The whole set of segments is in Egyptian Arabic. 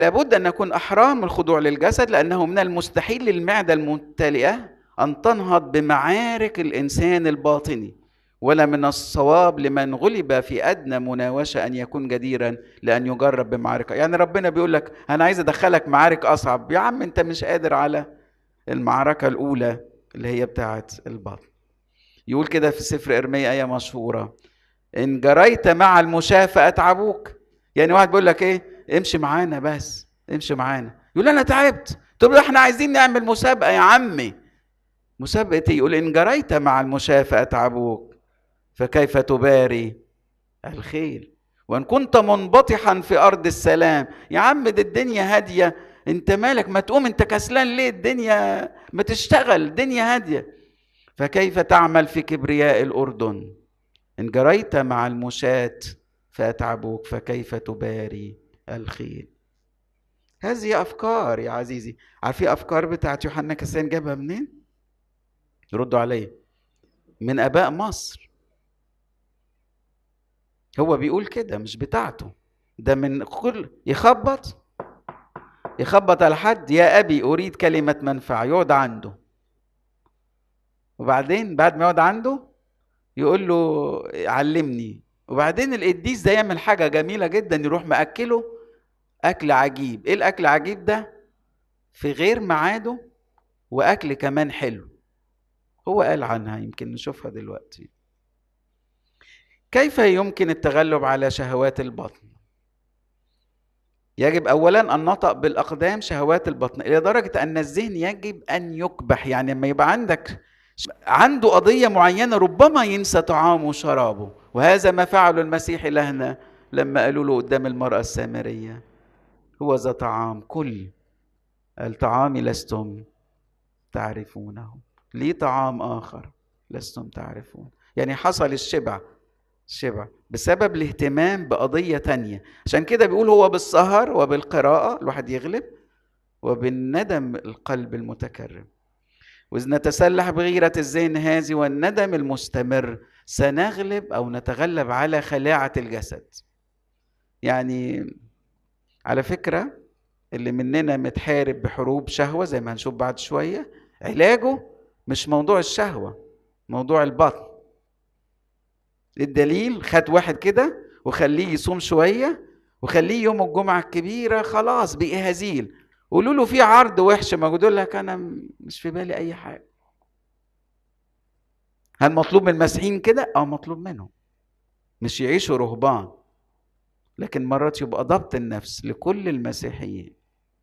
لابد أن نكون أحرار من الخضوع للجسد لأنه من المستحيل للمعدة الممتلئة أن تنهض بمعارك الإنسان الباطني ولا من الصواب لمن غلب في أدنى مناوشة أن يكون جديرا لأن يجرب بمعركة يعني ربنا بيقول لك أنا عايز أدخلك معارك أصعب يا عم أنت مش قادر على المعركة الأولى اللي هي بتاعة البطن يقول كده في سفر إرميا آية مشهورة إن جريت مع المشاة فأتعبوك يعني واحد بيقول لك إيه امشي معانا بس امشي معانا يقول أنا تعبت طب احنا عايزين نعمل مسابقة يا عمي مسابقة يقول إن جريت مع المشاة فأتعبوك فكيف تباري الخيل وإن كنت منبطحا في أرض السلام يا عم دي الدنيا هادية انت مالك ما تقوم انت كسلان ليه الدنيا ما تشتغل الدنيا هادية فكيف تعمل في كبرياء الأردن إن جريت مع المشاة فأتعبوك فكيف تباري الخيل هذه أفكار يا عزيزي عارفين أفكار بتاعت يوحنا كسان جابها منين؟ ردوا عليا من آباء مصر هو بيقول كده مش بتاعته ده من كل يخبط يخبط على حد يا ابي اريد كلمه منفعه يقعد عنده وبعدين بعد ما يقعد عنده يقول له علمني وبعدين القديس ده يعمل حاجه جميله جدا يروح ماكله اكل عجيب ايه الاكل العجيب ده في غير ميعاده واكل كمان حلو هو قال عنها يمكن نشوفها دلوقتي كيف يمكن التغلب على شهوات البطن يجب اولا ان نطأ بالاقدام شهوات البطن الى درجه ان الذهن يجب ان يكبح يعني لما يبقى عندك عنده قضيه معينه ربما ينسى طعامه وشرابه وهذا ما فعله المسيح لهنا لما قالوا له قدام المراه السامريه هو ذا طعام كل الطعام لستم تعرفونه لي طعام اخر لستم تعرفون يعني حصل الشبع الشبع بسبب الاهتمام بقضية تانية عشان كده بيقول هو بالسهر وبالقراءة الواحد يغلب وبالندم القلب المتكرم وإذ نتسلح بغيرة الذهن هذه والندم المستمر سنغلب أو نتغلب على خلاعة الجسد يعني على فكرة اللي مننا متحارب بحروب شهوة زي ما هنشوف بعد شوية علاجه مش موضوع الشهوة موضوع البطن الدليل خد واحد كده وخليه يصوم شويه وخليه يوم الجمعه الكبيره خلاص بقي هزيل قولوا له في عرض وحش موجود يقول لك انا مش في بالي اي حاجه هل مطلوب من المسيحيين كده اه مطلوب منهم مش يعيشوا رهبان لكن مرات يبقى ضبط النفس لكل المسيحيين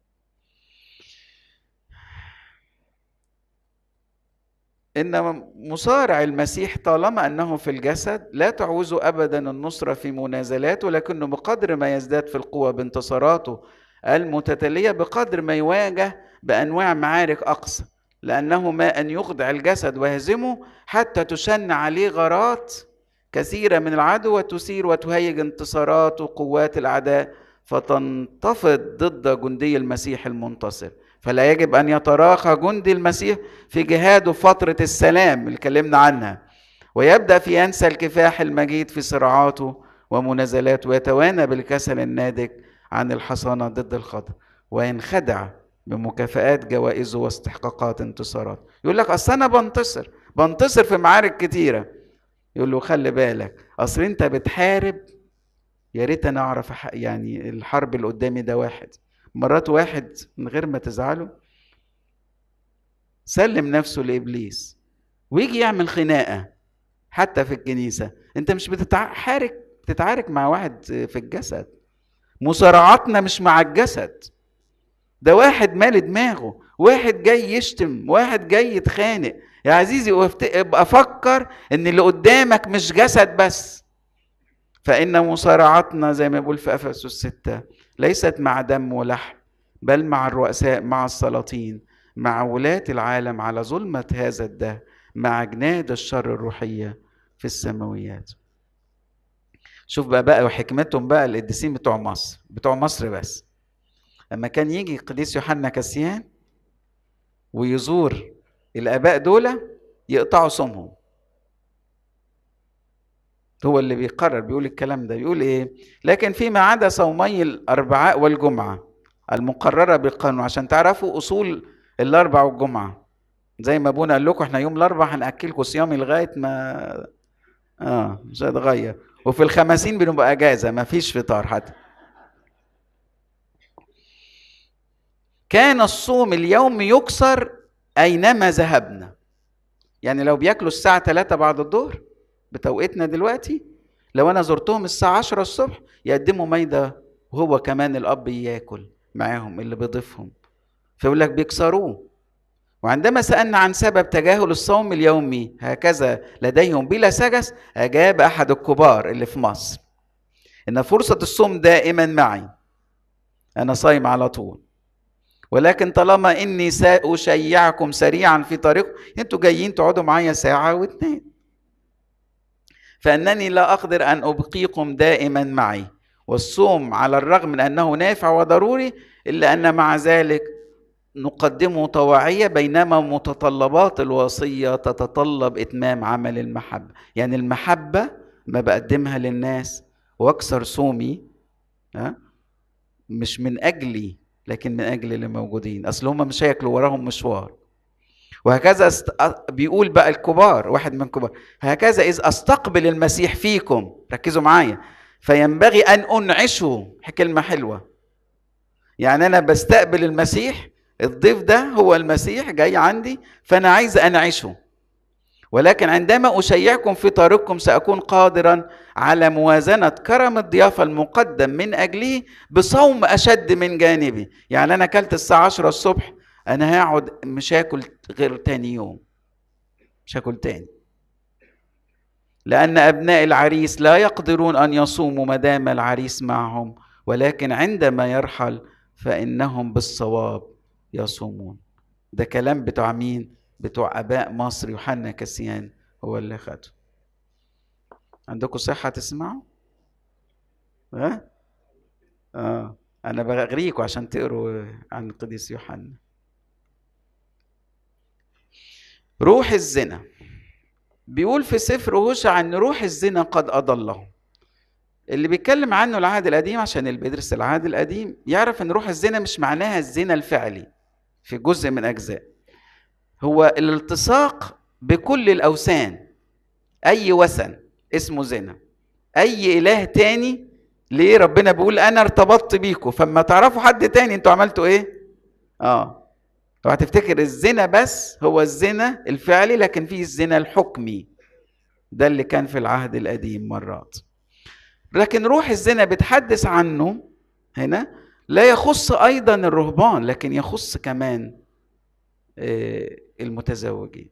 ان مصارع المسيح طالما انه في الجسد لا تعوزه ابدا النصره في منازلاته لكنه بقدر ما يزداد في القوه بانتصاراته المتتاليه بقدر ما يواجه بانواع معارك اقصى لانه ما ان يخضع الجسد ويهزمه حتى تشن عليه غارات كثيره من العدو وتثير وتهيج انتصارات وقوات الاعداء فتنتفض ضد جندي المسيح المنتصر فلا يجب ان يتراخى جندي المسيح في جهاده فتره السلام اللي اتكلمنا عنها ويبدا في ينسى الكفاح المجيد في صراعاته ومنازلاته ويتوانى بالكسل الناتج عن الحصانه ضد الخطر وينخدع بمكافآت جوائزه واستحقاقات انتصارات يقول لك اصل انا بنتصر بنتصر في معارك كتيره يقول له خلي بالك اصل انت بتحارب يا ريت انا اعرف يعني الحرب اللي قدامي ده واحد مرات واحد من غير ما تزعله سلم نفسه لابليس ويجي يعمل خناقه حتى في الكنيسه انت مش بتتعارك بتتعارك مع واحد في الجسد مصارعاتنا مش مع الجسد ده واحد مال دماغه واحد جاي يشتم واحد جاي يتخانق يا عزيزي ابقى فكر ان اللي قدامك مش جسد بس فإن مصارعتنا زي ما بيقول في أفسس ستة ليست مع دم ولحم بل مع الرؤساء مع السلاطين مع ولاة العالم على ظلمة هذا الدهر مع جناد الشر الروحية في السماويات شوف بقى بقى وحكمتهم بقى القديسين بتوع مصر بتوع مصر بس لما كان يجي القديس يوحنا كاسيان ويزور الآباء دول يقطعوا صومهم هو اللي بيقرر بيقول الكلام ده بيقول ايه لكن فيما عدا صومي الاربعاء والجمعه المقررة بالقانون عشان تعرفوا أصول الأربع والجمعة زي ما ابونا قال لكم احنا يوم الأربع هنأكلكم صيامي لغاية ما اه مش هتغير وفي الخمسين بنبقى أجازة ما فيش فطار حتى كان الصوم اليوم يكسر أينما ذهبنا يعني لو بياكلوا الساعة 3 بعد الظهر بتوقيتنا دلوقتي لو أنا زرتهم الساعة 10 الصبح يقدموا مايدة وهو كمان الأب ياكل معاهم اللي بيضيفهم فيقول لك بيكسروه وعندما سألنا عن سبب تجاهل الصوم اليومي هكذا لديهم بلا سجس أجاب أحد الكبار اللي في مصر إن فرصة الصوم دائما معي أنا صايم على طول ولكن طالما إني سأشيعكم سريعا في طريق أنتوا جايين تقعدوا معايا ساعة واتنين فأنني لا أقدر أن أبقيكم دائما معي والصوم على الرغم من أنه نافع وضروري إلا أن مع ذلك نقدمه طواعية بينما متطلبات الوصية تتطلب إتمام عمل المحبة يعني المحبة ما بقدمها للناس واكسر صومي ها مش من أجلي لكن من أجل اللي موجودين أصل هم مش هياكلوا وراهم مشوار وهكذا است... بيقول بقى الكبار واحد من الكبار هكذا إذ أستقبل المسيح فيكم ركزوا معايا فينبغي أن أنعشه كلمة حلوة يعني أنا بستقبل المسيح الضيف ده هو المسيح جاي عندي فأنا عايز أنعشه ولكن عندما أشيعكم في طريقكم سأكون قادرا على موازنة كرم الضيافة المقدم من أجله بصوم أشد من جانبي يعني أنا أكلت الساعة 10 الصبح أنا هقعد مش هاكل غير تاني يوم مش هاكل تاني لأن أبناء العريس لا يقدرون أن يصوموا ما دام العريس معهم ولكن عندما يرحل فإنهم بالصواب يصومون ده كلام بتوع مين؟ بتوع اباء مصر يوحنا كسيان هو اللي خده عندكم صحة تسمعوا؟ ها؟ اه انا بغريكم عشان تقروا عن القديس يوحنا روح الزنا بيقول في سفر هوشع ان روح الزنا قد اضله اللي بيتكلم عنه العهد القديم عشان اللي بيدرس العهد القديم يعرف ان روح الزنا مش معناها الزنا الفعلي في جزء من اجزاء هو الالتصاق بكل الاوثان اي وثن اسمه زنا اي اله تاني ليه ربنا بيقول انا ارتبطت بيكم فما تعرفوا حد تاني انتوا عملتوا ايه اه لو هتفتكر الزنا بس هو الزنا الفعلي لكن في الزنا الحكمي ده اللي كان في العهد القديم مرات لكن روح الزنا بتحدث عنه هنا لا يخص ايضا الرهبان لكن يخص كمان المتزوجين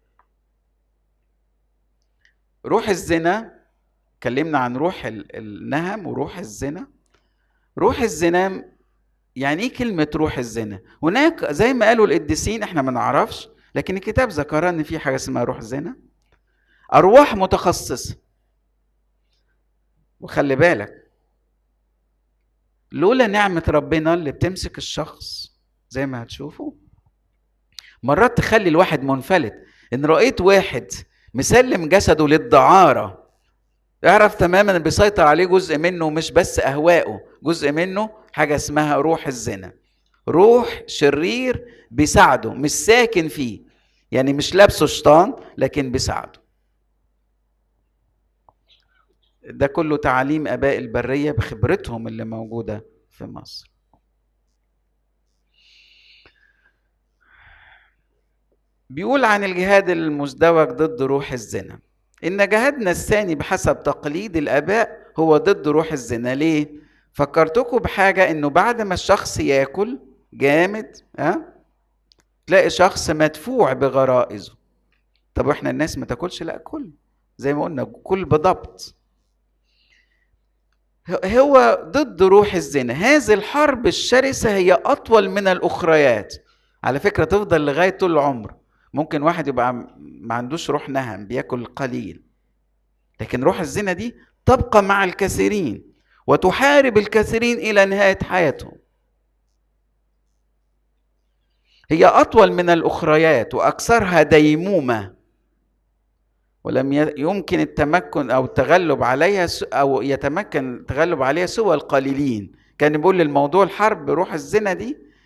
روح الزنا اتكلمنا عن روح النهم وروح الزنا روح الزنا يعني ايه كلمة روح الزنا؟ هناك زي ما قالوا القديسين احنا ما نعرفش لكن الكتاب ذكر ان في حاجة اسمها روح زنا أرواح متخصصة وخلي بالك لولا نعمة ربنا اللي بتمسك الشخص زي ما هتشوفوا مرات تخلي الواحد منفلت ان رأيت واحد مسلم جسده للدعارة اعرف تماما بيسيطر عليه جزء منه مش بس اهواءه جزء منه حاجة اسمها روح الزنا روح شرير بيساعده مش ساكن فيه يعني مش لابسه شيطان لكن بيساعده ده كله تعاليم اباء البريه بخبرتهم اللي موجوده في مصر بيقول عن الجهاد المزدوج ضد روح الزنا ان جهادنا الثاني بحسب تقليد الاباء هو ضد روح الزنا ليه فكرتكم بحاجه انه بعد ما الشخص ياكل جامد ها أه؟ تلاقي شخص مدفوع بغرائزه طب واحنا الناس ما تاكلش لا كل زي ما قلنا كل بضبط هو ضد روح الزنا هذه الحرب الشرسة هي أطول من الأخريات على فكرة تفضل لغاية طول العمر ممكن واحد يبقى ما عندوش روح نهم بياكل قليل لكن روح الزنا دي تبقى مع الكثيرين وتحارب الكثيرين إلى نهاية حياتهم هي أطول من الأخريات وأكثرها ديمومة ولم يمكن التمكن او التغلب عليها او يتمكن التغلب عليها سوى القليلين كان بيقول للموضوع الحرب روح الزنا دي